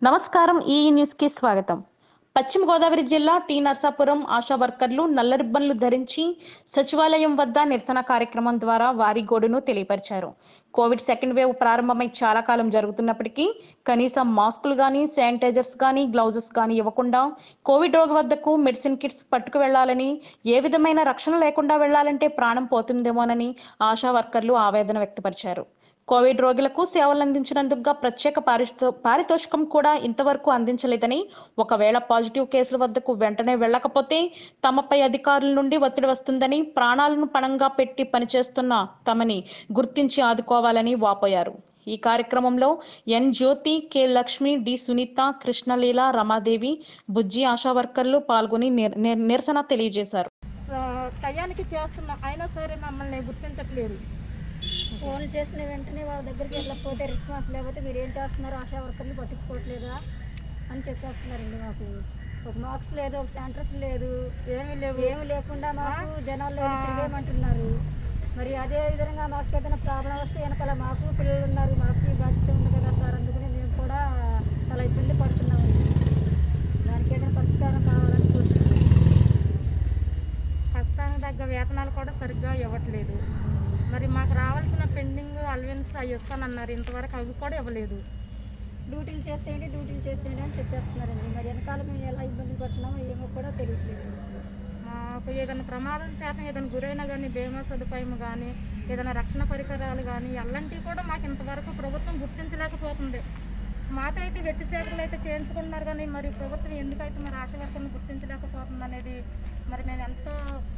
నమస్కారం ఈ న్యూస్కి స్వాగతం పశ్చిమ గోదావరి జిల్లా టీ నర్సాపురం ఆశా వర్కర్లు నల్ల రిబ్బన్లు ధరించి సచివాలయం వద్ద నిరసన కార్యక్రమం ద్వారా వారి గోడును తెలియపరిచారు కోవిడ్ సెకండ్ వేవ్ ప్రారంభమై చాలా కాలం జరుగుతున్నప్పటికీ కనీసం మాస్కులు కానీ శానిటైజర్స్ కానీ గ్లౌజెస్ కానీ ఇవ్వకుండా కోవిడ్ రోగి వద్దకు మెడిసిన్ కిట్స్ పట్టుకు వెళ్లాలని ఏ విధమైన రక్షణ లేకుండా వెళ్లాలంటే ప్రాణం పోతుందేమోనని ఆశా వర్కర్లు ఆవేదన వ్యక్తపరిచారు కోవిడ్ రోగులకు సేవలు అందించినందుకుగా ప్రత్యేక పారితో పారితోషికం కూడా ఇంతవరకు అందించలేదని ఒకవేళ పాజిటివ్ కేసుల వద్దకు వెంటనే వెళ్ళకపోతే తమపై అధికారుల నుండి ఒత్తిడి వస్తుందని ప్రాణాలను పణంగా పెట్టి పనిచేస్తున్న తమని గుర్తించి ఆదుకోవాలని వాపోయారు ఈ కార్యక్రమంలో N Jyothi K Lakshmi D Sunitha Krishnaleela Ramadevi Bujji Asha వర్కర్లు పాల్గొని నిర- నిర- నిరసన తెలియజేశారు ఆ, టయానికి చేస్తున్నాం అయినా సరే మమ్మల్ని గుర్తించట్లేదు ఫోన్ చేసిన వెంటనే వాళ్ళ దగ్గరికి వెళ్ళకపోతే రెస్పాన్స్ లేకపోతే మీరు ఏం చేస్తున్నారు ఆశా వర్కర్లు పట్టించుకోవట్లేదా అని చెప్పేస్తున్నారండి మాకు ఒక మార్క్స్ లేదు ఒక సెంటర్స్ లేదు ఏమీ లేవు ఏమి లేకుండా మాకు జనాల్లో తిరిగేయమంటున్నారు మరి అదే విధంగా మాకు ఏదైనా ప్రాబ్లం వస్తే వెనకాల మాకు పిల్లలు ఉన్నారు మాకు ఈ బాధ్యత ఉంది కదా సార్ అందుకని మేము కూడా చాలా ఇబ్బంది పడుతున్నామండి దానికి ఏదైనా పరిష్కారం కావాలని కూర్చున్నాం కష్టానికి తగ్గ వేతనాలు కూడా సరిగ్గా ఇవ్వట్లేదు మరి మాకు రావాల్సిన పెండింగ్ అలవెన్స్ అవి ఇస్తానన్నారు ఇంతవరకు అవి కూడా ఇవ్వలేదు డ్యూటీలు చేసేయండి డ్యూటీలు చేసేయండి అని చెప్పేస్తున్నారండి మరి వెనకాల మేము ఎలా ఇబ్బంది పడుతున్నామో ఏమో కూడా తెలియట్లేదు మాకు ఏదైనా ప్రమాదం శాతం ఏదైనా గురైనా కానీ బీమా సదుపాయం కానీ ఏదైనా రక్షణ పరికరాలు కానీ అలాంటివి కూడా మాకు ఇంతవరకు ప్రభుత్వం గుర్తించలేకపోతుంది మాతో అయితే వెట్టి సేకలు అయితే చేయించుకుంటున్నారు కానీ మరి ప్రభుత్వం ఎందుకైతే మరి ఆశ వర్కర్ని గుర్తించలేకపోతుంది అనేది మరి మేము ఎంతో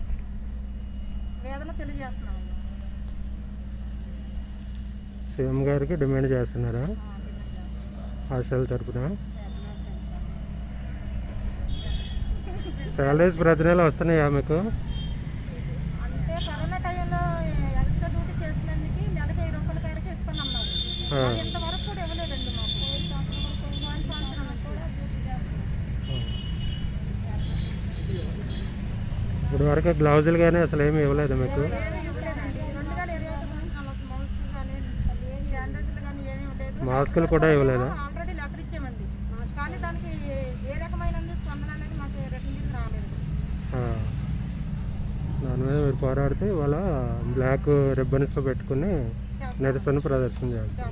వేదన తెలియజేస్తున్నాము సీఎం గారికి డిమాండ్ చేస్తున్నారా ఆశాల తరపున శాలరీస్ ప్రతి నెల వస్తున్నాయా మీకు అంటే కరోనా టైంలో ఎక్స్ట్రా డ్యూటీ చేసినందుకు నెలకు వెయ్యి రూపాయల కాడికి ఇస్తానన్నారు ఆ. అది ఇంతవరకు కూడా ఇవ్వలేదండి మాకు పోయిన సంవత్సరం వరకు, పోయిన సంవత్సరం కూడా డ్యూటీ చేస్తున్నాం ఇప్పుడు వరకు గ్లౌజులు కానీ అసలు ఏమి ఇవ్వలేదు మీకు ఏమీ ఇవ్వలేదండి రెండు వేల ఇరవై ఒకటి నుంచి మాకు మౌస్ కానీ శానిటైజర్లు కానీ ఏమీ ఇవ్వలేదు మాస్కులు కూడా ఇవ్వలేదా ఆల్రెడీ లెటర్ ఇచ్చామండి కానీ దానికి ఏ- ఏ రకమైన స్పందన అనేది మాకు రిటర్న్ గిఫ్ట్ రాలేదు ఆ. దాని మీద మీరు పోరాడితే ఇవాళ బ్లాక్ రిబ్బన్స్ పెట్టుకుని నిరసన ప్రదర్శన చేస్తారు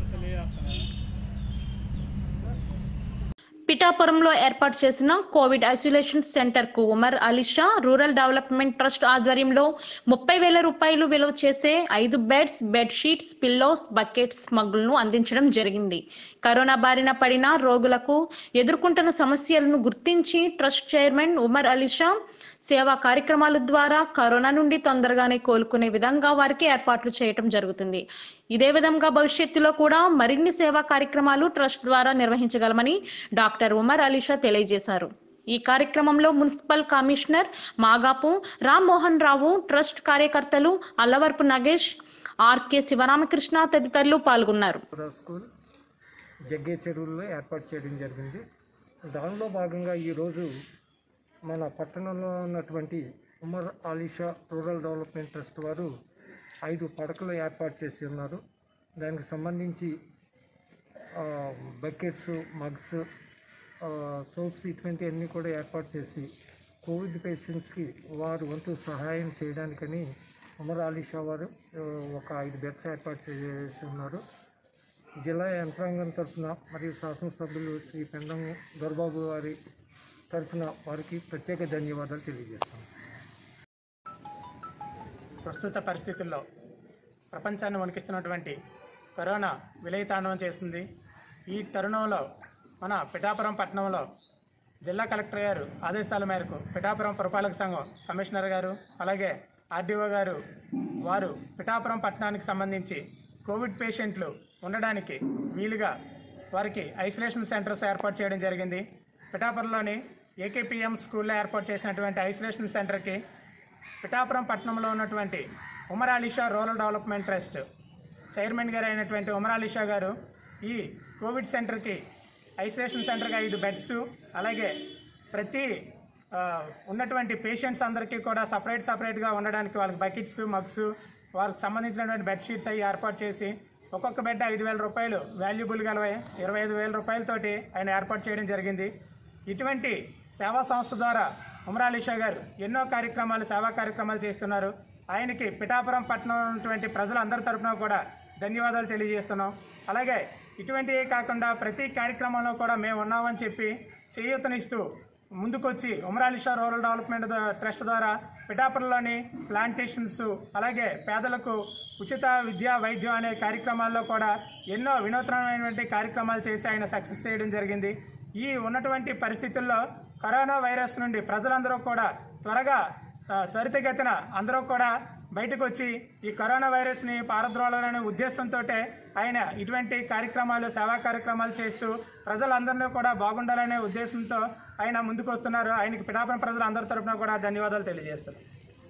పిఠాపురంలో ఏర్పాటు చేసిన కోవిడ్ ఐసోలేషన్ సెంటర్ కు Umar Alisha rural development trust ఆధ్వర్యంలో ముప్పై వేల రూపాయలు విలువ చేసే ఐదు beds bed sheets pillows buckets మగ్గులను అందించడం జరిగింది కరోనా బారిన పడిన రోగులకు ఎదుర్కొంటున్న సమస్యలను గుర్తించి ట్రస్ట్ చైర్మన్ ఉమర్ అలీషా సేవా కార్యక్రమాల ద్వారా కరోనా నుండి తొందరగానే కోలుకునే విధంగా వారికి ఏర్పాట్లు చేయటం జరుగుతుంది ఇదే విధంగా భవిష్యత్తులో కూడా మరిన్ని సేవా కార్యక్రమాలు ట్రస్ట్ ద్వారా నిర్వహించగలమని డాక్టర్ ఉమర్ అలీషా తెలియజేశారు ఈ కార్యక్రమంలో municipal commissioner Magapu Rammohan Rao trust కార్యకర్తలు అల్లవరపు నగేష్ ఆర్కే శివరామకృష్ణ తదితరులు పాల్గొన్నారు పురా స్కూల్ జగ్గే చెరువుల్లో ఏర్పాటు చేయడం జరిగింది దానిలో భాగంగా ఈరోజు మన పట్టణంలో ఉన్నటువంటి Umar Alisha rural development trust వారు ఐదు పడకలు ఏర్పాటు చేసి ఉన్నారు దానికి సంబంధించి ఆ, బకెట్స్ మగ్స్ ఆ, సోప్స్ ఇటువంటివన్నీ కూడా ఏర్పాటు చేసి కోవిడ్ పేషెంట్స్కి వారు వంతు సహాయం చేయడానికని ఉమర్ ఆలీషా వారు ఆ, ఒక ఐదు బెడ్స్ ఏర్పాటు చేసి ఉన్నారు జిల్లా యంత్రాంగం తరఫున మరియు శాసనసభ్యులు శ్రీ పెండం దొరబాబు వారి తరఫున వారికి ప్రత్యేక ధన్యవాదాలు తెలియజేస్తాం ప్రస్తుత పరిస్థితుల్లో ప్రపంచాన్ని వణికిస్తున్నటువంటి కరోనా విలయతాండవం చేస్తుంది ఈ తరుణంలో మన పిఠాపురం పట్టణంలో జిల్లా కలెక్టర్ గారు ఆదేశాల మేరకు పిఠాపురం పురపాలక సంఘం కమిషనర్ గారు అలాగే ఆర్డీఓ గారు వారు పిఠాపురం పట్టణానికి సంబంధించి కోవిడ్ పేషెంట్లు ఉండడానికి వీలుగా వారికి ఐసోలేషన్ సెంటర్స్ ఏర్పాటు చేయడం జరిగింది పిఠాపురంలోని ఏకేపీఎం స్కూల్లో ఏర్పాటు చేసినటువంటి ఐసోలేషన్ సెంటర్కి పిఠాపురం పట్టణంలో ఉన్నటువంటి Umar Alisha rural development trust chairman గారు అయినటువంటి ఉమర్ అలీషా గారు ఈ కోవిడ్ సెంటర్కి ఐసోలేషన్ సెంటర్గా ఐదు బెడ్స్ అలాగే ప్రతి ఆ, ఉన్నటువంటి పేషెంట్స్ అందరికీ కూడా సపరేట్ సపరేట్గా ఉండడానికి వాళ్ళకి బకెట్స్ మగ్స్ వారికి సంబంధించినటువంటి బెడ్షీట్స్ అవి ఏర్పాటు చేసి ఒక్కొక్క బెడ్ ఐదు వేల రూపాయలు వాల్యుబుల్ గలవై ఇరవై ఐదు వేల రూపాయలతోటి ఆయన ఏర్పాటు చేయడం జరిగింది ఇటువంటి సేవా సంస్థ ద్వారా ఉమరాలిషా గారు ఎన్నో కార్యక్రమాలు సేవా కార్యక్రమాలు చేస్తున్నారు ఆయనకి పిఠాపురం పట్టణం ఉన్నటువంటి ప్రజలందరి తరపున కూడా ధన్యవాదాలు తెలియజేస్తున్నాం అలాగే ఇటువంటివే కాకుండా ప్రతి కార్యక్రమంలో కూడా మేము ఉన్నామని చెప్పి చేయూతనిస్తూ ముందుకొచ్చి ఉమరాలిషా రూరల్ డెవలప్మెంట్ ద- ట్రస్ట్ ద్వారా పిఠాపురంలోని ప్లాంటేషన్స్ అలాగే పేదలకు ఉచిత విద్యా వైద్యం అనే కార్యక్రమాల్లో కూడా ఎన్నో వినూత్నమైనటువంటి కార్యక్రమాలు చేసి ఆయన సక్సెస్ చేయడం జరిగింది ఈ ఉన్నటువంటి పరిస్థితుల్లో కరోనా వైరస్ నుండి ప్రజలందరూ కూడా త్వరగా ఆ, త్వరితగతిన అందరూ కూడా బయటకు వచ్చి ఈ కరోనా వైరస్ని పారద్రోలాలనే ఉద్దేశంతో ఆయన ఇటువంటి కార్యక్రమాలు సేవా కార్యక్రమాలు చేస్తూ ప్రజలందరినీ కూడా బాగుండాలనే ఉద్దేశంతో ఆయన ముందుకు వస్తున్నారు ఆయనకి పిఠాపురం ప్రజలందరి తరపున కూడా ధన్యవాదాలు తెలియజేస్తున్నారు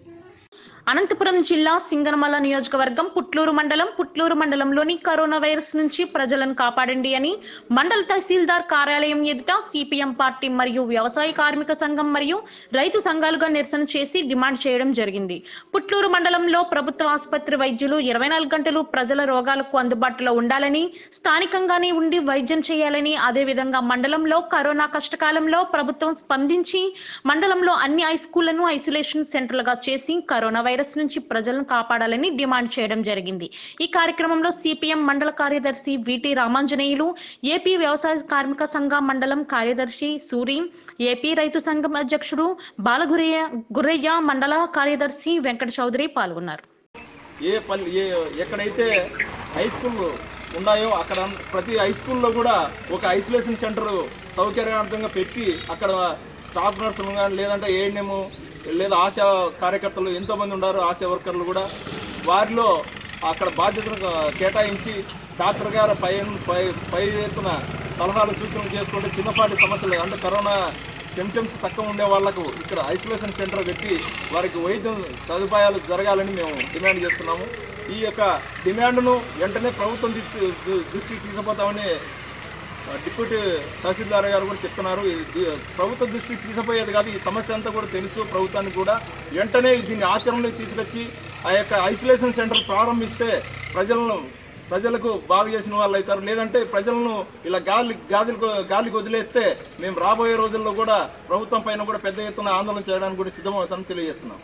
అనంతపురం జిల్లా సింగనమల నియోజకవర్గం పుట్లూరు మండలం పుట్లూరు మండలంలోని కరోనా వైరస్ నుంచి ప్రజలను కాపాడండి అని మండల తహసీల్దార్ కార్యాలయం ఎదుట సిపిఎం పార్టీ మరియు వ్యవసాయ కార్మిక సంఘం మరియు రైతు సంఘాలుగా నిరసన చేసి డిమాండ్ చేయడం జరిగింది పుట్లూరు మండలంలో ప్రభుత్వ ఆసుపత్రి వైద్యులు ఇరవై నాలుగు గంటలు ప్రజల రోగాలకు అందుబాటులో ఉండాలని స్థానికంగానే ఉండి వైద్యం చేయాలని అదేవిధంగా మండలంలో కరోనా కష్టకాలంలో ప్రభుత్వం స్పందించి మండలంలో అన్ని హై స్కూళ్లను ఐసోలేషన్ సెంటర్లుగా చేసి కరోనా వైరస్ నుంచి ప్రజలను కాపాడాలని డిమాండ్ చేయడం జరిగింది ఈ కార్యక్రమంలో సిపిఎం మండల కార్యదర్శి విటి రామాంజనేయులు ఏపీ వ్యవసాయ కార్మిక సంఘ మండలం కార్యదర్శి సూరి ఏపీ రైతు సంఘం అధ్యక్షుడు బాలగురయ్య గుర్రయ్య మండల కార్యదర్శి వెంకట చౌదరి పాల్గొన్నారు ఏ పల్లె ఏ ఎక్కడైతే హై స్కూల్ ఉన్నాయో అక్కడ ప్రతి హై స్కూల్లో కూడా ఒక ఐసోలేషన్ సెంటర్ సౌకర్యార్థంగా పెట్టి అక్కడ స్టాఫ్ నర్సులు కానీ లేదంటే ఏఎన్ఎం లేదా ఆశా కార్యకర్తలు ఎంతోమంది ఉన్నారు ఆశా వర్కర్లు కూడా వారిలో అక్కడ బాధ్యతను కేటాయించి డాక్టర్ గారు పై పై పై ఎత్తున సలహాలు సూచనలు చేసుకుంటే చిన్నపాటి సమస్యలు అంటే కరోనా సిమ్టమ్స్ తక్కువ ఉండే వాళ్లకు ఇక్కడ ఐసోలేషన్ సెంటర్ పెట్టి వారికి వైద్యం సదుపాయాలు జరగాలని మేము డిమాండ్ చేస్తున్నాము ఈ యొక్క డిమాండ్ను వెంటనే ప్రభుత్వం దిశ- దృష్టికి తీసుకుపోతామని డిప్యూటీ తహసీల్దార్ గారు కూడా చెప్తున్నారు ఇది ప్రభుత్వ దృష్టికి తీసుకుపోయేది కాదు ఈ సమస్య అంతా కూడా తెలుసు ప్రభుత్వానికి కూడా వెంటనే దీన్ని ఆచరణలోకి తీసుకొచ్చి ఆ యొక్క ఐసోలేషన్ సెంటర్ ప్రారంభిస్తే ప్రజలను ప్రజలకు బాగు చేసిన వాళ్ళు అవుతారు లేదంటే ప్రజలను ఇలా గాలి గాలికి గాలికి వదిలేస్తే మేము రాబోయే రోజుల్లో కూడా ప్రభుత్వం పైన కూడా పెద్ద ఎత్తున ఆందోళన చేయడానికి కూడా సిద్ధమవుతామని తెలియజేస్తున్నాం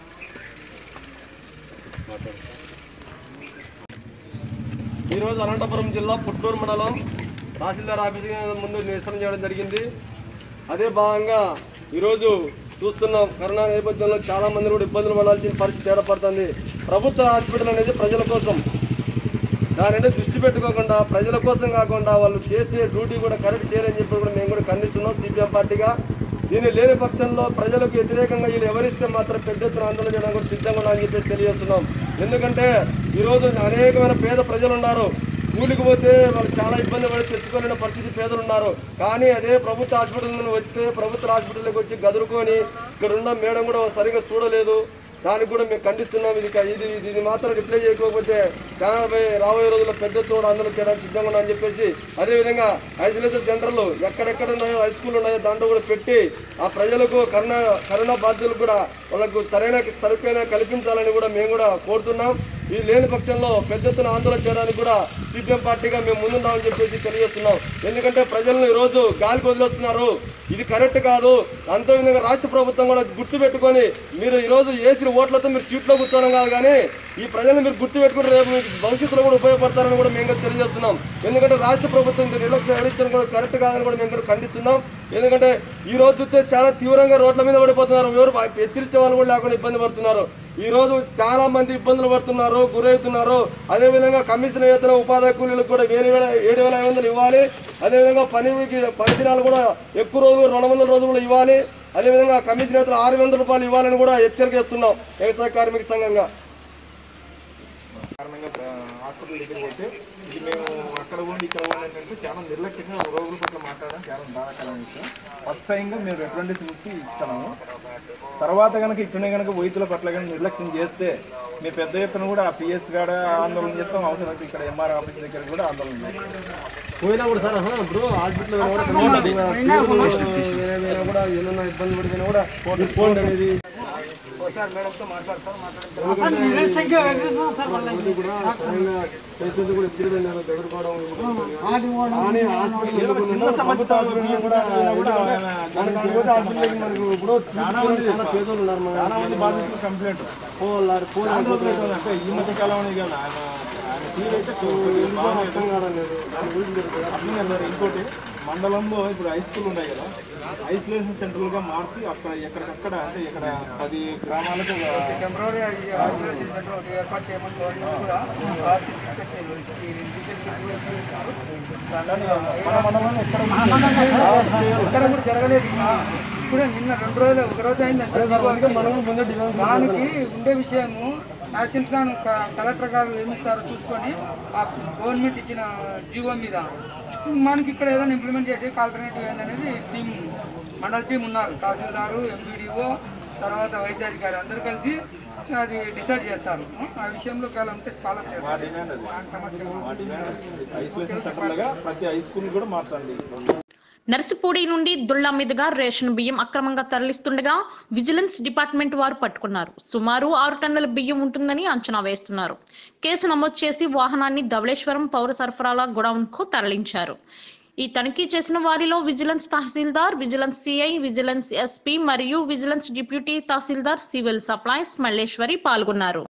ఈరోజు అనంతపురం జిల్లా పుట్టూరు మండలం తహసీల్దార్ ఆఫీస్ ముందు నిరసన చేయడం జరిగింది అదే భాగంగా ఈరోజు చూస్తున్నాం కరోనా నేపథ్యంలో చాలా మంది కూడా ఇబ్బందులు పడాల్సిన పరిస్థితి ఏర్పడుతుంది ప్రభుత్వ హాస్పిటల్ అనేది ప్రజల కోసం దాని మీద దృష్టి పెట్టుకోకుండా ప్రజల కోసం కాకుండా వాళ్ళు చేసే డ్యూటీ కూడా కరెక్ట్ చేయాలని చెప్పి కూడా మేము కూడా ఖండిస్తున్నాం సిపిఎం పార్టీగా దీన్ని లేని పక్షంలో ప్రజలకు వ్యతిరేకంగా వీళ్ళు ఎవరిస్తే మాత్రం పెద్ద ఎత్తున ఆందోళన చేయడానికి కూడా సిద్ధంగా ఉన్నామని చెప్పేసి తెలియజేస్తున్నాం ఎందుకంటే ఈరోజు అనేకమైన పేద ప్రజలు ఉన్నారు కూలికి పోతే వాళ్ళు చాలా ఇబ్బంది పడి తెచ్చుకోలేని పరిస్థితి పేదలు ఉన్నారు కానీ అదే ప్రభుత్వ హాస్పిటల్ నుండి వస్తే ప్రభుత్వ హాస్పిటల్కి వచ్చి గదురుకొని ఇక్కడ ఉన్న మేడం కూడా సరిగా చూడలేదు దానికి కూడా మేము ఖండిస్తున్నాం ఇది ఇది దీన్ని మాత్రం రిప్లై చేయకపోతే చాలా భయ- రాబోయే రోజుల్లో పెద్ద తోడు ఆందోళన చేయడానికి సిద్ధంగా ఉన్నామని చెప్పేసి అదేవిధంగా ఐసోలేషన్ సెంటర్లు ఎక్కడెక్కడ ఉన్నాయో హై స్కూల్ ఉన్నాయో దాంట్లో కూడా పెట్టి ఆ ప్రజలకు కరోనా కరోనా బాధ్యులకు కూడా వాళ్ళకు సరైన సరిపోయిన కల్పించాలని కూడా మేము కూడా కోరుతున్నాం ఇది లేని పక్షంలో పెద్ద ఎత్తున ఆందోళన చేయడానికి కూడా సిపిఎం పార్టీగా మేము ముందున్నామని చెప్పేసి తెలియజేస్తున్నాం ఎందుకంటే ప్రజలను ఈరోజు గాలికి వదిలేస్తున్నారు ఇది కరెక్ట్ కాదు అంతే విధంగా రాష్ట్ర ప్రభుత్వం కూడా గుర్తు పెట్టుకొని మీరు ఈరోజు వేసిన ఓట్లతో మీరు సీట్లో కూర్చోవడం కాదు కానీ ఈ ప్రజలను మీరు గుర్తు పెట్టుకుని రేపు మీకు భవిష్యత్తులో కూడా ఉపయోగపడతారని కూడా మేము కూడా తెలియజేస్తున్నాం ఎందుకంటే రాష్ట్ర ప్రభుత్వం ఇది నిర్లక్ష్యం వహించడం కూడా కరెక్ట్ కాదని కూడా మేము కూడా ఖండిస్తున్నాం ఎందుకంటే ఈ రోజు చూస్తే చాలా తీవ్రంగా రోడ్ల మీద పడిపోతున్నారు ఎవరు హెచ్చరించే వాళ్ళు కూడా లేకుండా ఇబ్బంది పడుతున్నారు ఈ రోజు చాలా మంది ఇబ్బందులు పడుతున్నారు గురవుతున్నారు అదేవిధంగా కమిషన్ వేతన ఉపాధి కూలీలకు కూడా వేరే వేల ఏడు వేల ఐదు వందలు ఇవ్వాలి అదేవిధంగా పనికి పని దినాలు కూడా ఎక్కువ రోజులు రెండు వందల రోజులు కూడా ఇవ్వాలి అదేవిధంగా కమిషన్ వేతన ఆరు వందల రూపాయలు ఇవ్వాలని కూడా హెచ్చరిక చేస్తున్నాం వ్యవసాయ కార్మిక సంఘంగా కారణంగా ప్ర- హాస్పిటల్ దగ్గర పోతే ఇది మేము అక్కడ ఉండి ఇక్కడ ఉండి ఏంటంటే చాలా నిర్లక్ష్యంగా రోగుల పట్ల మాట్లాడడం చాలా బాధాకరమైన విషయం ఫస్ట్ టైంగా మేము రిప్రజెంటేషన్ ఇచ్చి ఇస్తున్నాము తర్వాత కనుక ఇట్లనే కనుక వైద్యుల పట్ల కనుక నిర్లక్ష్యం చేస్తే మేము పెద్ద ఎత్తున కూడా పిఎస్ కాడ ఆందోళన చేస్తాం అవసరమైతే ఇక్కడ ఎంఆర్ ఆఫీస్ దగ్గర కూడా ఆందోళన చేస్తాం పోయినా కూడా సార్ ఇప్పుడు హాస్పిటల్ కూడా కూడా ఏమైనా ఇబ్బంది పడిపోయినా కూడా రిపోర్ట్ అనేది ఒకసారి మేడంతో మాట్లాడతారు మాట్లాడతారు మంది కూడా స్వయంగా పేషెంట్ కూడా ఇచ్చేది నేను ఎదుర్కోవడం కానీ హాస్పిటల్ చిన్న సమస్య కూడా మనకి కాకపోతే హాస్పిటల్కి మనకు ఇప్పుడు చాలా మంది చాలా పేదలు ఉన్నారు మన చాలా మంది బాధితులు కంప్లైంట్ పోవాలి పోవాలి అంటే ఈ మధ్య కాలం అనేది కదా ఆయన ఆయన తీరు అయితే బాగా అర్థం కావట్లేదు దాని గురించి తెలుసు. అర్థం సార్ ఇంకోటి మండలంలో ఇప్పుడు హై స్కూల్ ఉన్నాయి కదా ఐసోలేషన్ సెంటర్లుగా మార్చి అక్కడ ఎక్కడికక్కడ అంటే ఇక్కడ పది గ్రామాలకు ఒక- టెంపరీ ఐసోలేషన్ సెంటర్ ఒకటి ఏర్పాటు చేయమని గవర్నమెంట్ కూడా పాలసీ తీసుకొచ్చేది ఈ రీసెంట్ మన మండలంలో ఎక్కడ ఇక్కడ కూడా జరగలేదు ఇప్పుడే నిన్న రెండు రోజులు ఒక రోజు అయిందంటే మనం ముందే డిమాండ్ దానికి ఉండే విషయము యాక్షన్ ప్లాన్ క- కలెక్టర్ గారు ఏమి ఇస్తారో చూసుకొని ఆ గవర్నమెంట్ ఇచ్చిన జీవో మీద మనకి ఇక్కడ ఏదైనా ఇంప్లిమెంట్ చేసే ఆల్టర్నేటివ్ ఏందనేది టీం మండల టీం ఉన్నారు తహసీల్దారు ఎంపీడీఓ తర్వాత వైద్యాధికారి అందరూ కలిసి అది డిసైడ్ చేస్తారు ఆ విషయంలో కాలంతే ఫాలో చేస్తారు డిమాండ్ అది. దాని సమస్య మా డిమాండ్ ఐసోలేషన్ సెంటర్లుగా ప్రతి హై స్కూల్ కూడా మార్చండి నర్సిపూడి నుండి దుల్లా మీదుగా రేషన్ బియ్యం అక్రమంగా తరలిస్తుండగా విజిలెన్స్ డిపార్ట్మెంట్ వారు పట్టుకున్నారు సుమారు ఆరు టన్నుల బియ్యం ఉంటుందని అంచనా వేస్తున్నారు కేసు నమోదు చేసి వాహనాన్ని ధవళేశ్వరం పౌర సరఫరాల గొడౌన్కు తరలించారు ఈ తనిఖీ చేసిన వారిలో vigilance tahsildar vigilance CI vigilance SP మరియు vigilance deputy tahsildar civil supplies Malleswari పాల్గొన్నారు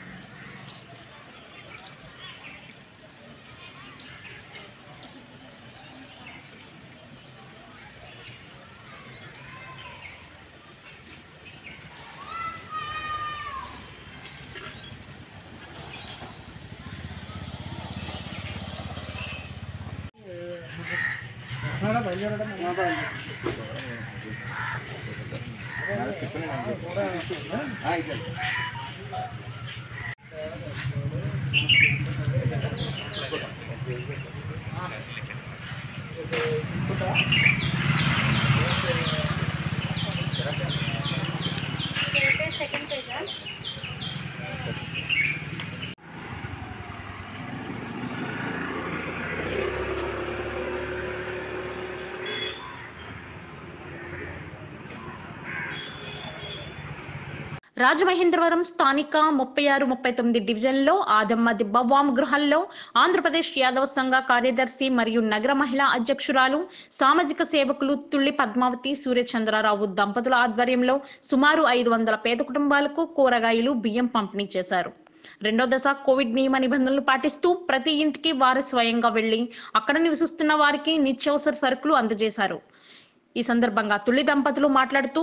రాజమహేంద్రవరం స్థానిక ముప్పై ఆరు ముప్పై తొమ్మిది డివిజన్లో ఆదమ్మ దిబ్బ వామ్ గృహాల్లో ఆంధ్రప్రదేశ్ యాదవ సంఘ కార్యదర్శి మరియు నగర మహిళా అధ్యక్షురాలు సామాజిక సేవకులు తుల్లి పద్మావతి సూర్యచంద్రరావు దంపతుల ఆధ్వర్యంలో సుమారు ఐదు వందల పేద కుటుంబాలకు కూరగాయలు బియ్యం పంపిణీ చేశారు రెండో దశ కోవిడ్ నియమ నిబంధనలు పాటిస్తూ ప్రతి ఇంటికి వారు స్వయంగా వెళ్లి అక్కడ నివసిస్తున్న వారికి నిత్యావసర సరుకులు అందజేశారు ఈ సందర్భంగా తుల్లి దంపతులు మాట్లాడుతూ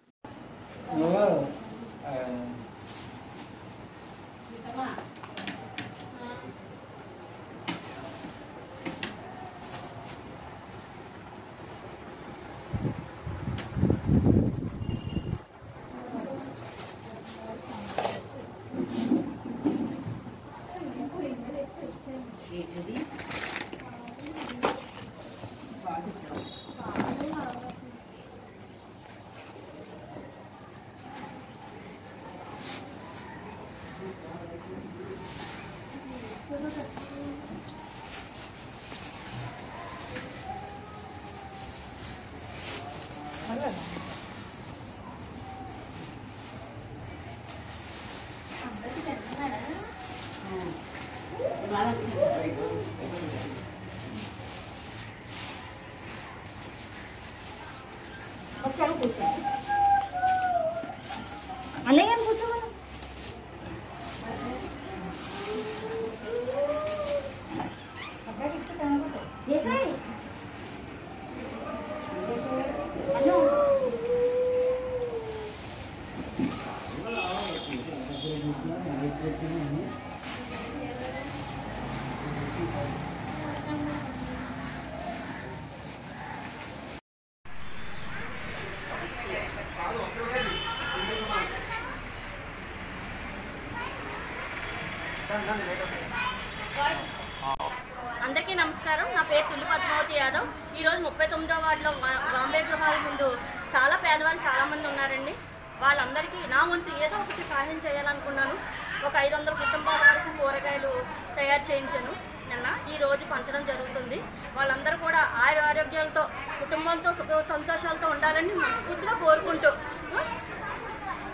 అందరికీ నమస్కారం నా పేరు తుల్లి పద్మావతి యాదవ్ ఈరోజు ముప్పై తొమ్మిదో వార్డులో బా- బాంబే గృహాల ముందు చాలా పేదవాళ్ళు చాలామంది ఉన్నారండి వాళ్ళందరికీ నా వంతు ఏదో ఒకటి సహాయం చేయాలనుకున్నాను ఒక ఐదు వందల కుటుంబాల వరకు కూరగాయలు తయారు చేయించాను నిన్న ఈ రోజు పంచడం జరుగుతుంది వాళ్ళందరూ కూడా ఆయుర ఆరోగ్యాలతో కుటుంబంతో సుఖ సంతోషాలతో ఉండాలని మనస్ఫూర్తిగా కోరుకుంటూ ఆ,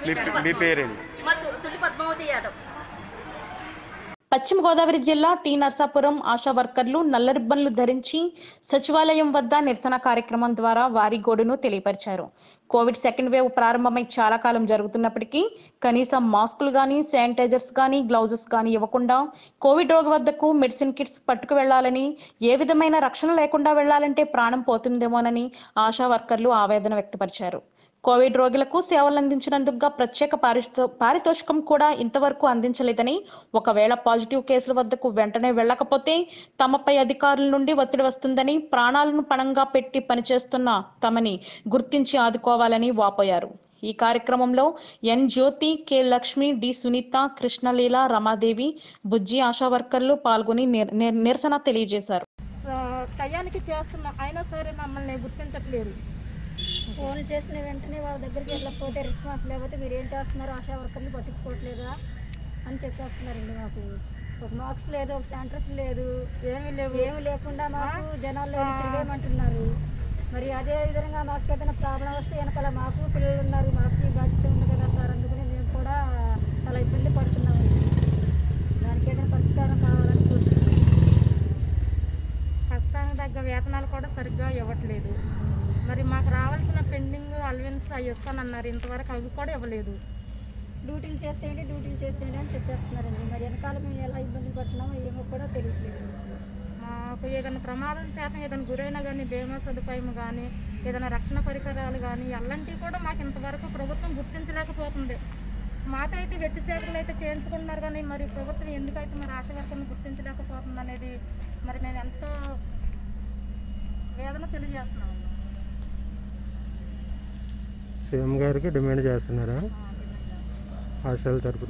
మీ పేరేంటి మా తు- తులి పద్మావతి యాదవ్ పశ్చిమ గోదావరి జిల్లా టీ నర్సాపురం ఆశా వర్కర్లు నల్ల రిబ్బన్లు ధరించి సచివాలయం వద్ద నిరసన కార్యక్రమం ద్వారా వారి గోడును తెలియపరిచారు కోవిడ్ సెకండ్ వేవ్ ప్రారంభమై చాలా కాలం జరుగుతున్నప్పటికీ కనీసం మాస్కులు కానీ శానిటైజర్స్ కానీ గ్లౌజెస్ కానీ ఇవ్వకుండా కోవిడ్ రోగి వద్దకు మెడిసిన్ కిట్స్ పట్టుకు వెళ్లాలని ఏ విధమైన రక్షణ లేకుండా వెళ్లాలంటే ప్రాణం పోతుందేమోనని ఆశా వర్కర్లు ఆవేదన వ్యక్తపరిచారు కోవిడ్ రోగులకు సేవలు అందించినందుకుగా ప్రత్యేక పారితో- పారితోషికం కూడా ఇంతవరకు అందించలేదని ఒకవేళ పాజిటివ్ కేసుల వద్దకు వెంటనే వెళ్ళకపోతే తమపై అధికారుల నుండి ఒత్తిడి వస్తుందని ప్రాణాలను పణంగా పెట్టి పనిచేస్తున్న తమని గుర్తించి ఆదుకోవాలని వాపోయారు ఈ కార్యక్రమంలో N Jyothi K Lakshmi D Sunitha Krishnaleela Ramadevi Bujji Asha వర్కర్లు పాల్గొని నిర- నిర- నిరసన తెలియజేశారు ఆ, టయానికి చేస్తున్నాం అయినా సరే మమ్మల్ని గుర్తించట్లేదు ఫోన్ చేసిన వెంటనే వాళ్ళ దగ్గరికి వెళ్ళకపోతే రెస్పాన్స్ లేకపోతే మీరు ఏం చేస్తున్నారు ఆశా వర్కర్ని పట్టించుకోవట్లేదా అని చెప్పేస్తున్నారండి మాకు ఒక మార్క్స్ లేదు ఒక సెంటర్స్ లేదు ఏమీ లేవు ఏమి లేకుండా మాకు జనాల్లో తిరిగేయమంటున్నారు మరి అదే విధంగా మాకు ఏదైనా ప్రాబ్లం వస్తే వెనకాల మాకు పిల్లలు ఉన్నారు మాకు ఈ బాధ్యత ఉంది కదా సార్ అందుకని మేము కూడా చాలా ఇబ్బంది పడుతున్నామండి దానికి ఏదైనా పరిష్కారం కావాలని కూర్చున్నాం కష్టానికి తగ్గ వేతనాలు కూడా సరిగ్గా ఇవ్వట్లేదు మరి మాకు రావాల్సిన పెండింగ్ అలవెన్స్ అవి ఇస్తానన్నారు ఇంతవరకు అవి కూడా ఇవ్వలేదు డ్యూటీలు చేసేయండి డ్యూటీలు చేసేయండి అని చెప్పేస్తున్నారండి మరి వెనకాల మేము ఎలా ఇబ్బంది పడుతున్నామో ఏమో కూడా తెలియట్లేదు మాకు ఏదైనా ప్రమాదం శాతం ఏదైనా గురైనా కానీ బీమా సదుపాయం కానీ ఏదైనా రక్షణ పరికరాలు కానీ అలాంటివి కూడా మాకు ఇంతవరకు ప్రభుత్వం గుర్తించలేకపోతుంది మాతో అయితే వెట్టి సేకలు అయితే చేయించుకుంటున్నారు కానీ మరి ప్రభుత్వం ఎందుకైతే మరి ఆశ వర్కర్ని గుర్తించలేకపోతుంది అనేది మరి మేము ఎంతో వేదన తెలియజేస్తున్నాము సీఎం గారికి డిమాండ్ చేస్తున్నారా హాస్టల్ తరపున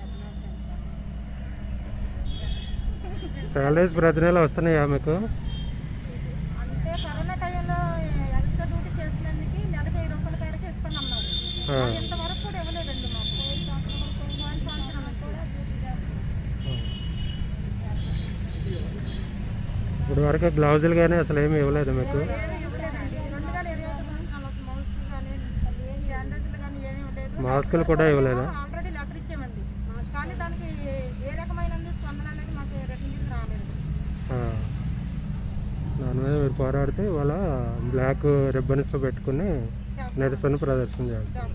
శాలరీస్ ప్రతి నెల వస్తున్నాయా మీకు అంటే కరోనా టైంలో ఎక్స్ట్రా డ్యూటీ చేసినందుకు నెలకు వెయ్యి రూపాయల కాడికి ఇస్తానన్నారు ఆ. అది ఇంతవరకు కూడా ఇవ్వలేదండి మాకు పోయిన సంవత్సరం పోయిన సంవత్సరం కూడా డ్యూటీ చేస్తున్నాం ఇప్పుడు వరకు గ్లౌజులు కానీ అసలు ఏమి ఇవ్వలేదు మీకు ఏమీ ఇవ్వలేదండి రెండు వేల ఇరవై ఒకటి నుంచి అలా మౌస్ కానీ శానిటైజర్లు కానీ ఏమీ ఇవ్వలేదు మాస్కులు కూడా ఇవ్వలేదా ఆల్రెడీ లెటర్ ఇచ్చామండి కానీ దానికి ఏ రకమైన స్పందన అనేది మాకు రిటర్న్ రాలేదు ఆ. దాని మీద మీరు పోరాడితే ఇవాళ బ్లాక్ రిబ్బన్స్ పెట్టుకుని నిరసన ప్రదర్శన చేస్తారు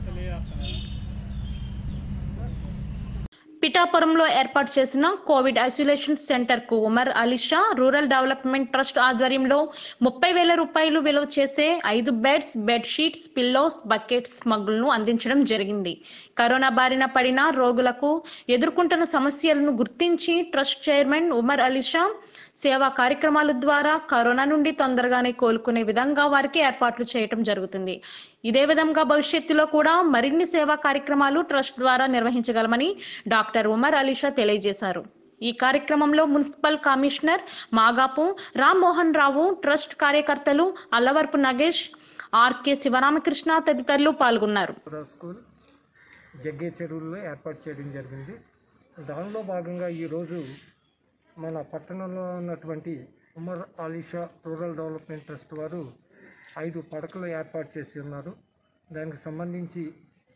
పిఠాపురంలో ఏర్పాటు చేసిన కోవిడ్ ఐసోలేషన్ సెంటర్ కు Umar Alisha rural development trust ఆధ్వర్యంలో ముప్పై వేల రూపాయలు విలువ చేసే ఐదు beds bed sheets pillows buckets మగ్గులను అందించడం జరిగింది కరోనా బారిన పడిన రోగులకు ఎదుర్కొంటున్న సమస్యలను గుర్తించి ట్రస్ట్ చైర్మన్ ఉమర్ అలీషా సేవా కార్యక్రమాల ద్వారా కరోనా నుండి తొందరగానే కోలుకునే విధంగా వారికి ఏర్పాట్లు చేయటం జరుగుతుంది ఇదే విధంగా భవిష్యత్తులో కూడా మరిన్ని సేవా కార్యక్రమాలు ట్రస్ట్ ద్వారా నిర్వహించగలమని డాక్టర్ ఉమర్ అలీషా తెలియజేశారు ఈ కార్యక్రమంలో municipal commissioner Magapu Rammohan Rao trust కార్యకర్తలు అల్లవరపు నగేష్ ఆర్కే శివరామకృష్ణ తదితరులు పాల్గొన్నారు కూడా స్కూల్ జగ్గే చెరువుల్లో ఏర్పాటు చేయడం జరిగింది దానిలో భాగంగా ఈరోజు మన పట్టణంలో ఉన్నటువంటి Umar Alisha rural development trust వారు ఐదు పడకలు ఏర్పాటు చేసి ఉన్నారు దానికి సంబంధించి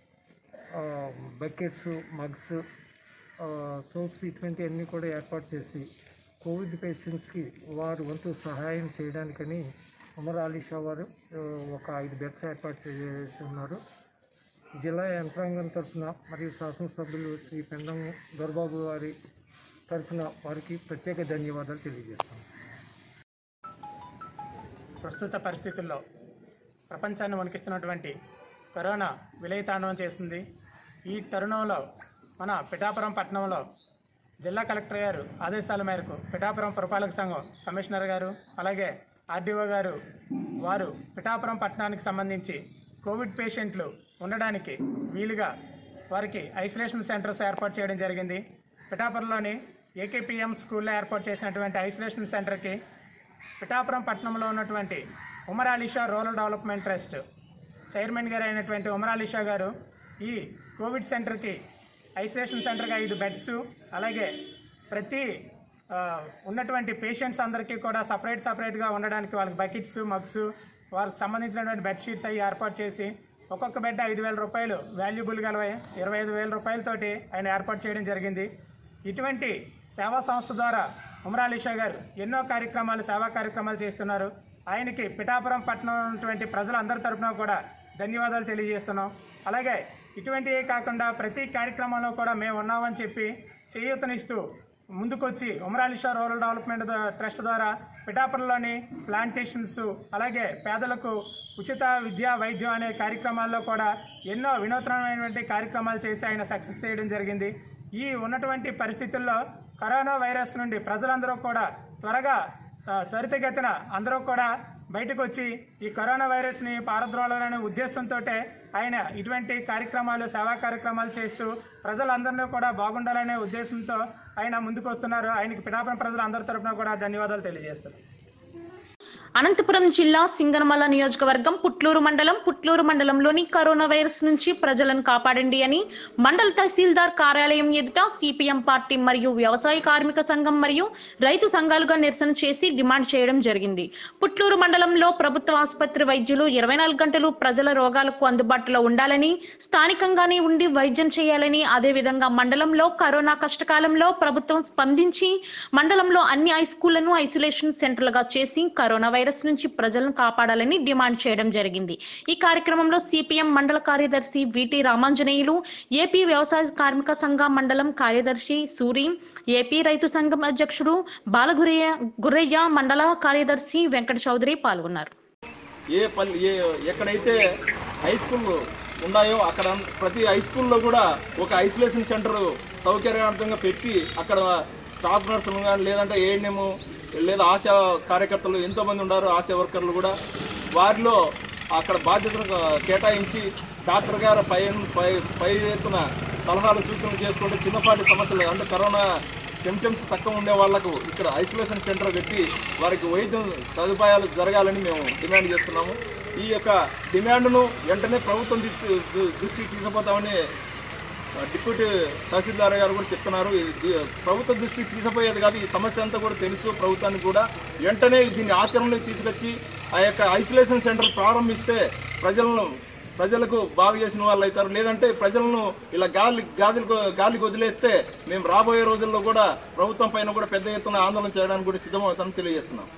బకెట్స్ మగ్స్ సోప్స్ ఇటువంటివన్నీ కూడా ఏర్పాటు చేసి కోవిడ్ పేషెంట్స్కి వారు వంతు సహాయం చేయడానికని ఉమర్ ఆలిషా వారు ఆ, ఒక ఐదు బెడ్స్ ఏర్పాటు చేసి ఉన్నారు జిల్లా యంత్రాంగం తరఫున మరియు శాసనసభ్యులు శ్రీ పెండం దొరబాబు వారి తరఫున వారికి ప్రత్యేక ధన్యవాదాలు తెలియజేస్తాం ప్రస్తుత పరిస్థితుల్లో ప్రపంచాన్ని వణికిస్తున్నటువంటి కరోనా విలయతాండవం చేస్తుంది ఈ తరుణంలో మన పిఠాపురం పట్టణంలో జిల్లా కలెక్టర్ గారు ఆదేశాల మేరకు పిఠాపురం పురపాలక సంఘం కమిషనర్ గారు అలాగే ఆర్డీఓ గారు వారు పిఠాపురం పట్టణానికి సంబంధించి కోవిడ్ పేషెంట్లు ఉండడానికి వీలుగా వారికి ఐసోలేషన్ సెంటర్స్ ఏర్పాటు చేయడం జరిగింది పిఠాపురంలోని ఏకేపీఎం స్కూల్లో ఏర్పాటు చేసినటువంటి ఐసోలేషన్ సెంటర్కి పిఠాపురం పట్టణంలో ఉన్నటువంటి Umar Alisha rural development trust chairman గారు అయినటువంటి ఉమర్ అలీషా గారు ఈ కోవిడ్ సెంటర్కి ఐసోలేషన్ సెంటర్గా ఐదు బెడ్స్ అలాగే ప్రతి ఆ, ఉన్నటువంటి పేషెంట్స్ అందరికీ కూడా సపరేట్ సపరేట్గా ఉండడానికి వాళ్ళకి బకెట్స్ మగ్స్ వాళ్ళకి సంబంధించినటువంటి బెడ్షీట్స్ అవి ఏర్పాటు చేసి ఒక్కొక్క బెడ్ ఐదు వేల రూపాయలు వాల్యుబుల్ గల ఇరవై ఐదు వేల రూపాయలతోటి ఆయన ఏర్పాటు చేయడం జరిగింది ఇటువంటి సేవా సంస్థ ద్వారా ఉమరాలిషా గారు ఎన్నో కార్యక్రమాలు సేవా కార్యక్రమాలు చేస్తున్నారు ఆయనకి పిఠాపురం పట్టణం ఉన్నటువంటి ప్రజలందరి తరపున కూడా ధన్యవాదాలు తెలియజేస్తున్నాం అలాగే ఇటువంటివే కాకుండా ప్రతి కార్యక్రమంలో కూడా మేము ఉన్నామని చెప్పి చేయూతనిస్తూ ముందుకొచ్చి ఉమరాలిషా రూరల్ డెవలప్మెంట్ ద- ట్రస్ట్ ద్వారా పిఠాపురంలోని ప్లాంటేషన్స్ అలాగే పేదలకు ఉచిత విద్యా వైద్యం అనే కార్యక్రమాల్లో కూడా ఎన్నో వినూత్నమైనటువంటి కార్యక్రమాలు చేసి ఆయన సక్సెస్ చేయడం జరిగింది ఈ ఉన్నటువంటి పరిస్థితుల్లో కరోనా వైరస్ నుండి ప్రజలందరూ కూడా త్వరగా ఆ, త్వరితగతిన అందరూ కూడా బయటకు వచ్చి ఈ కరోనా వైరస్ని పారద్రోలాలనే ఉద్దేశంతో ఆయన ఇటువంటి కార్యక్రమాలు సేవా కార్యక్రమాలు చేస్తూ ప్రజలందరినీ కూడా బాగుండాలనే ఉద్దేశంతో ఆయన ముందుకు వస్తున్నారు ఆయనకి పిఠాపురం ప్రజలందరి తరపున కూడా ధన్యవాదాలు తెలియజేస్తున్నారు అనంతపురం జిల్లా సింగనమల నియోజకవర్గం పుట్లూరు మండలం పుట్లూరు మండలంలోని కరోనా వైరస్ నుంచి ప్రజలను కాపాడండి అని మండల తహసీల్దార్ కార్యాలయం ఎదుట సిపిఎం పార్టీ మరియు వ్యవసాయ కార్మిక సంఘం మరియు రైతు సంఘాలుగా నిరసన చేసి డిమాండ్ చేయడం జరిగింది పుట్లూరు మండలంలో ప్రభుత్వ ఆసుపత్రి వైద్యులు ఇరవై నాలుగు గంటలు ప్రజల రోగాలకు అందుబాటులో ఉండాలని స్థానికంగానే ఉండి వైద్యం చేయాలని అదేవిధంగా మండలంలో కరోనా కష్టకాలంలో ప్రభుత్వం స్పందించి మండలంలో అన్ని హై స్కూళ్లను ఐసోలేషన్ సెంటర్లుగా చేసి కరోనా వైరస్ నుంచి ప్రజలను కాపాడాలని డిమాండ్ చేయడం జరిగింది ఈ కార్యక్రమంలో సిపిఎం మండల కార్యదర్శి విటి రామాంజనేయులు ఏపీ వ్యవసాయ కార్మిక సంఘ మండలం కార్యదర్శి సూరి ఏపీ రైతు సంఘం అధ్యక్షుడు బాలగురయ్య గుర్రయ్య మండల కార్యదర్శి వెంకట చౌదరి పాల్గొన్నారు ఏ పల్లి ఏ ఎక్కడైతే హై స్కూల్ ఉన్నాయో అక్కడ ప్రతి హై స్కూల్లో కూడా ఒక ఐసోలేషన్ సెంటర్ సౌకర్యవంతంగా పెట్టి అక్కడ స్టాఫ్ నర్సులు కానీ లేదంటే ఏఎన్ఎం లేదా ఆశా కార్యకర్తలు ఎంతోమంది ఉన్నారు ఆశా వర్కర్లు కూడా వారిలో అక్కడ బాధ్యతను కేటాయించి డాక్టర్ గారు పై పై పై ఎత్తున సలహాలు సూచనలు చేసుకుంటే చిన్నపాటి సమస్యలు అంటే కరోనా సిమ్టమ్స్ తక్కువ ఉండే వాళ్ళకు ఇక్కడ ఐసోలేషన్ సెంటర్ పెట్టి వారికి వైద్యం సదుపాయాలు జరగాలని మేము డిమాండ్ చేస్తున్నాము ఈ యొక్క డిమాండ్ను వెంటనే ప్రభుత్వం దృష్టి- దృష్టికి తీసుకుపోతామని డిప్యూటీ తహసీల్దార్ గారు కూడా చెప్తున్నారు ఇది ప్రభుత్వ దృష్టికి తీసుకుపోయేది కాదు ఈ సమస్య అంతా కూడా తెలుసు ప్రభుత్వానికి కూడా వెంటనే దీన్ని ఆచరణలోకి తీసుకొచ్చి ఆ యొక్క ఐసోలేషన్ సెంటర్ ప్రారంభిస్తే ప్రజలను ప్రజలకు బాగు చేసిన వాళ్ళు అవుతారు లేదంటే ప్రజలను ఇలా గాలి గాలికి గాలికి వదిలేస్తే మేము రాబోయే రోజుల్లో కూడా ప్రభుత్వం పైన కూడా పెద్ద ఎత్తున ఆందోళన చేయడానికి కూడా సిద్ధమవుతామని తెలియజేస్తున్నాం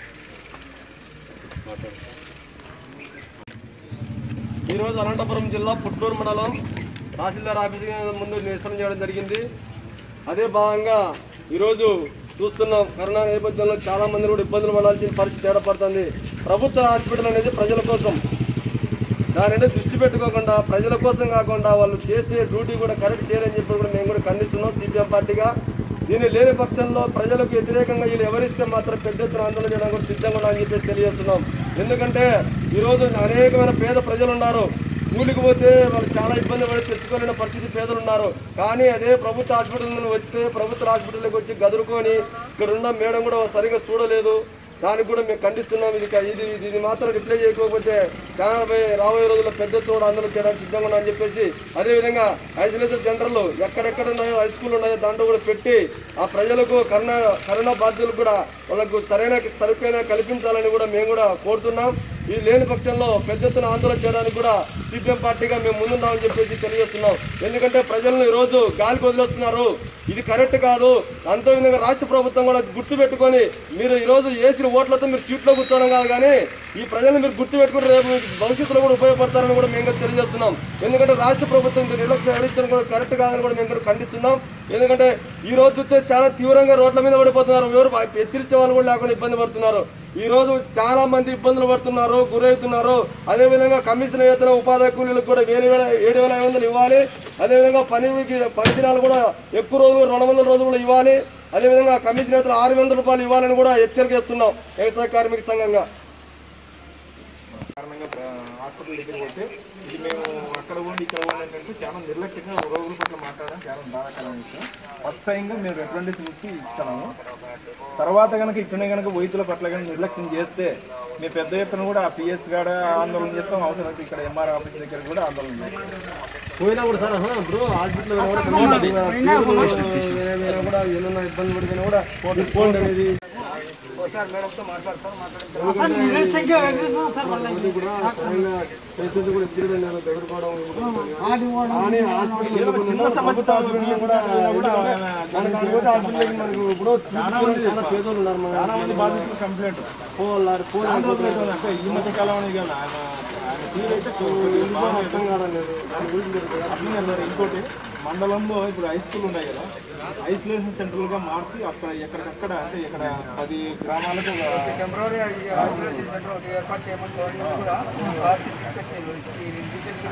ఈరోజు అనంతపురం జిల్లా పుట్టూరు మండలం తహసీల్దార్ ఆఫీస్ ముందు నిరసన చేయడం జరిగింది అదే భాగంగా ఈరోజు చూస్తున్నాం కరోనా నేపథ్యంలో చాలా మంది కూడా ఇబ్బందులు పడాల్సిన పరిస్థితి ఏర్పడుతుంది ప్రభుత్వ హాస్పిటల్ అనేది ప్రజల కోసం దాని మీద దృష్టి పెట్టుకోకుండా ప్రజల కోసం కాకుండా వాళ్ళు చేసే డ్యూటీ కూడా కరెక్ట్ చేయాలని చెప్పి కూడా మేము కూడా ఖండిస్తున్నాం సిపిఎం పార్టీగా దీన్ని లేని పక్షంలో ప్రజలకు వ్యతిరేకంగా వీళ్ళు ఎవరిస్తే మాత్రం పెద్ద ఎత్తున ఆందోళన చేయడానికి కూడా సిద్ధంగా ఉన్నామని చెప్పేసి తెలియజేస్తున్నాం ఎందుకంటే ఈరోజు అనేకమైన పేద ప్రజలు ఉన్నారు కూలికి పోతే వాళ్ళు చాలా ఇబ్బంది పడి తెచ్చుకోలేని పరిస్థితి పేదలు ఉన్నారు కానీ అదే ప్రభుత్వ హాస్పిటల్ నుండి వస్తే ప్రభుత్వ హాస్పిటల్కి వచ్చి గదురుకొని ఇక్కడ ఉన్న మేడం కూడా సరిగా చూడలేదు దానికి కూడా మేము ఖండిస్తున్నాం ఇది ఇది దీన్ని మాత్రం రిప్లై చేయకపోతే చాలా పోయి రాబోయే రోజుల్లో పెద్ద తోడు ఆందోళన చేయడానికి సిద్ధంగా ఉన్నామని చెప్పేసి అదేవిధంగా ఐసోలేషన్ సెంటర్లు ఎక్కడెక్కడ ఉన్నాయో హై స్కూల్ ఉన్నాయో దాంట్లో కూడా పెట్టి ఆ ప్రజలకు కరోనా కరోనా బాధ్యులకు కూడా వాళ్ళకు సరైన సరిపోయిన కల్పించాలని కూడా మేము కూడా కోరుతున్నాం ఇది లేని పక్షంలో పెద్ద ఎత్తున ఆందోళన చేయడానికి కూడా సిపిఎం పార్టీగా మేము ముందున్నామని చెప్పేసి తెలియజేస్తున్నాం ఎందుకంటే ప్రజలను ఈరోజు గాలికి వదిలేస్తున్నారు ఇది కరెక్ట్ కాదు అంతో విధంగా రాష్ట్ర ప్రభుత్వం కూడా గుర్తు పెట్టుకొని మీరు ఈరోజు వేసిన ఓట్లతో మీరు సీట్లో కూర్చోవడం కాదు కానీ ఈ ప్రజలను మీరు గుర్తు పెట్టుకుని రేపు మీకు భవిష్యత్తులో కూడా ఉపయోగపడతారని కూడా మేము కూడా తెలియజేస్తున్నాం ఎందుకంటే రాష్ట్ర ప్రభుత్వం ఇది నిర్లక్ష్యం అడిగించడం కూడా కరెక్ట్ కాదని కూడా మేము కూడా ఖండిస్తున్నాం ఎందుకంటే ఈ రోజు చూస్తే చాలా తీవ్రంగా రోడ్ల మీద పడిపోతున్నారు ఎవరు ఎత్తిరించే వాళ్ళు కూడా లేకుండా ఇబ్బంది పడుతున్నారు ఈ రోజు చాలా మంది ఇబ్బందులు పడుతున్నారు గురవుతున్నారు అదేవిధంగా కమిషన్ వేతన ఉపాధి కూలీలకు కూడా వేరే వేల ఏడు వేల ఐదు వందలు ఇవ్వాలి అదేవిధంగా పనికి పని దినాలు కూడా ఎక్కువ రోజులు రెండు వందల రోజులు కూడా ఇవ్వాలి అదేవిధంగా కమిషన్ వేతన ఆరు వందల రూపాయలు ఇవ్వాలని కూడా హెచ్చరిక చేస్తున్నాం వ్యవసాయ కార్మిక సంఘంగా కారణంగా ప్ర- హాస్పిటల్ దగ్గర పోతే ఇది మేము అక్కడ ఉండి ఇక్కడ ఉండి ఏంటంటే చాలా నిర్లక్ష్యంగా రోగుల పట్ల మాట్లాడడం చాలా బాధాకరమైన విషయం ఫస్ట్ టైంగా మేము రిప్రజెంటేషన్ ఇచ్చి ఇస్తున్నాము తర్వాత కనుక ఇట్లనే కనుక వైద్యుల పట్ల కనుక నిర్లక్ష్యం చేస్తే మేము పెద్ద ఎత్తున కూడా పిఎస్ కాడ ఆందోళన చేస్తాం అవసరమైతే ఇక్కడ ఎంఆర్ ఆఫీస్ దగ్గర కూడా ఆందోళన చేస్తాం పోయినప్పుడు సార్ బ్రో హాస్పిటల్ కూడా ఏమైనా కూడా ఏమైనా ఇబ్బంది పడిపోయినా కూడా పోండి అనేది ఒకసారి మేడంతో మాట్లాడతాను మాట్లాడిన మంది కూడా సరైన పేషెంట్ కూడా ఇచ్చేది నేను ఎదుర్కోవడం కానీ హాస్పిటల్ చిన్న సమస్య హాస్పిటల్ కూడా దానికి కాకపోతే హాస్పిటల్కి మనకు ఇప్పుడు చాలా మంది చాలా పేదోళ్ళు ఉన్నారు మన చాలా మంది బాధితులు కంప్లైంట్ పోవాలి పోవాలి అంటే ఈ మధ్య కాలం కానీ ఆయన ఆయన తీరు అయితే ఎందుకో అర్థం కావడం లేదు దాని గురించి తెలుసు. అట్లనే సార్ ఇంకోటి మండలంలో ఇప్పుడు హై స్కూల్ ఉన్నాయి కదా ఐసోలేషన్ సెంటర్లుగా మార్చి అక్కడ ఎక్కడికక్కడ అంటే ఇక్కడ పది గ్రామాలకు ఒక టెంపరీ ఐసోలేషన్ సెంటర్ ఒకటి ఏర్పాటు చేయమని గవర్నమెంట్ కూడా ఆర్సీ తీసుకొచ్చేది ఈ రీసెంట్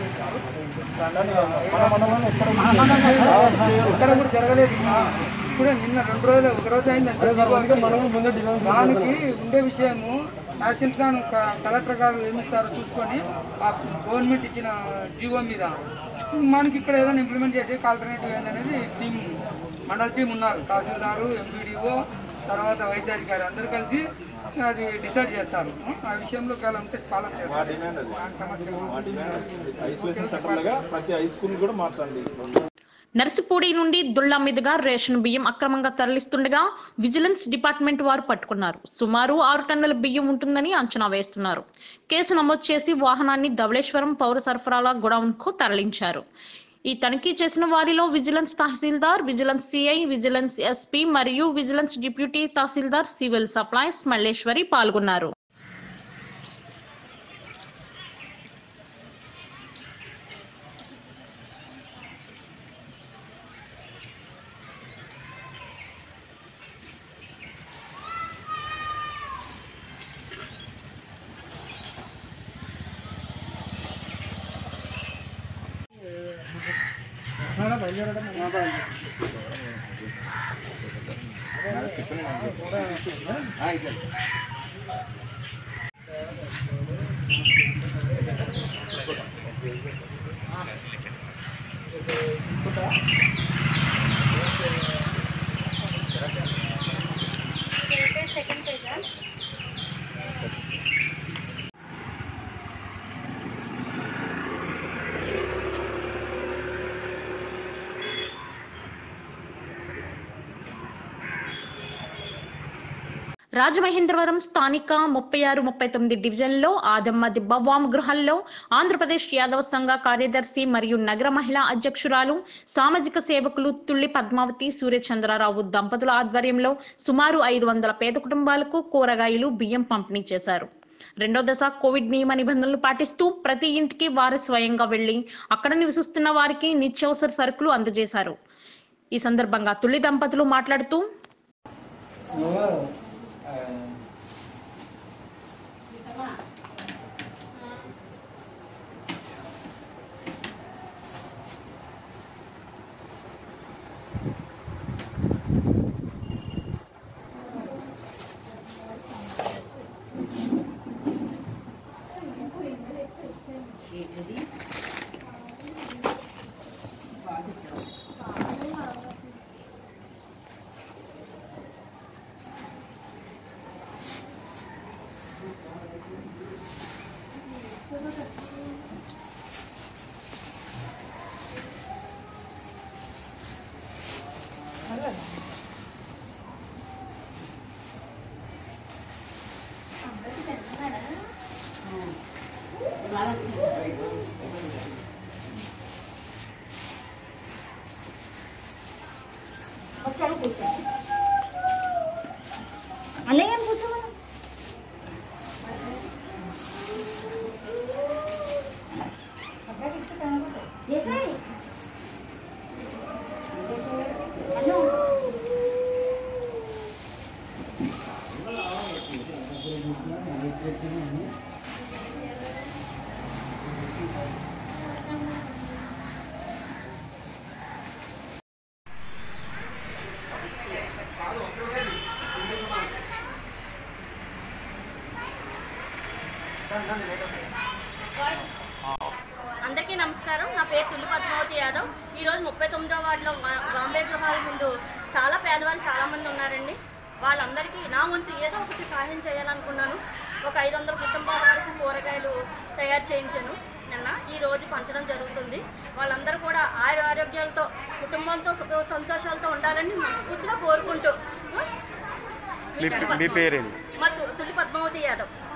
మన మండలంలో ఎక్కడ ఎక్కడ కూడా జరగలేదు ఇప్పుడే నిన్న రెండు రోజులు ఒక రోజు అయిందంటే మనం ముందే డిమాండ్ దానికి ఉండే విషయము యాక్షన్ ప్లాన్ క- కలెక్టర్ గారు ఏమి ఇస్తారో చూసుకొని ఆ గవర్నమెంట్ ఇచ్చిన జీవో మీద మనకి ఇక్కడ ఏదైనా ఇంప్లిమెంట్ చేసే ఆల్టర్నేటివ్ ఏందనేది టీం మండల టీం ఉన్నారు తహసీల్దారు ఎంపీడీఓ తర్వాత వైద్యాధికారి అందరూ కలిసి అది డిసైడ్ చేస్తారు ఆ విషయంలో కాలంతే ఫాలో చేస్తారు డిమాండ్ అది దాని సమస్య మా డిమాండ్ ఐసోలేషన్ సెంటర్లుగా ప్రతి హై స్కూల్ కూడా మార్చండి నర్సిపూడి నుండి దుళ్ళ మీదుగా రేషన్ బియ్యం అక్రమంగా తరలిస్తుండగా విజిలెన్స్ డిపార్ట్మెంట్ వారు పట్టుకున్నారు సుమారు ఆరు టన్నుల బియ్యం ఉంటుందని అంచనా వేస్తున్నారు కేసు నమోదు చేసి వాహనాన్ని ధవళేశ్వరం పౌర సరఫరాల గొడౌన్ కు తరలించారు ఈ తనిఖీ చేసిన వారిలో vigilance tahsildar vigilance CI vigilance SP మరియు vigilance deputy tahsildar civil supplies Malleswari పాల్గొన్నారు రాజమహేంద్రవరం స్థానిక ముప్పై ఆరు ముప్పై తొమ్మిది డివిజన్లో ఆదమ్మ దిబ్బ వామ్ గృహాల్లో ఆంధ్రప్రదేశ్ యాదవ సంఘ కార్యదర్శి మరియు నగర మహిళా అధ్యక్షురాలు సామాజిక సేవకులు తుల్లి పద్మావతి సూర్యచంద్రరావు దంపతుల ఆధ్వర్యంలో సుమారు ఐదు వందల పేద కుటుంబాలకు కూరగాయలు బియ్యం పంపిణీ చేశారు రెండో దశ కోవిడ్ నియమ నిబంధనలు పాటిస్తూ ప్రతి ఇంటికి వారు స్వయంగా వెళ్లి అక్కడ నివసిస్తున్న వారికి నిత్యావసర సరుకులు అందజేశారు ఈ సందర్భంగా తుల్లి దంపతులు మాట్లాడుతూ అందరికీ నమస్కారం నా పేరు తుల్లి పద్మావతి యాదవ్ ఈరోజు ముప్పై తొమ్మిదో వార్డులో బా- బాంబే గృహాల ముందు చాలా పేదవాళ్ళు చాలామంది ఉన్నారండి వాళ్ళందరికీ నా వంతు ఏదో ఒకటి సహాయం చేయాలనుకున్నాను ఒక ఐదు వందల కుటుంబాల వరకు కూరగాయలు తయారు చేయించాను నిన్న ఈ రోజు పంచడం జరుగుతుంది వాళ్ళందరూ కూడా ఆయుర ఆరోగ్యాలతో కుటుంబంతో సుఖ సంతోషాలతో ఉండాలని మనస్ఫూర్తిగా కోరుకుంటూ ఆ, మీ తులి మీ పద్మావతి. పేరేంటి మా తు- తులి పద్మావతి యాదవ్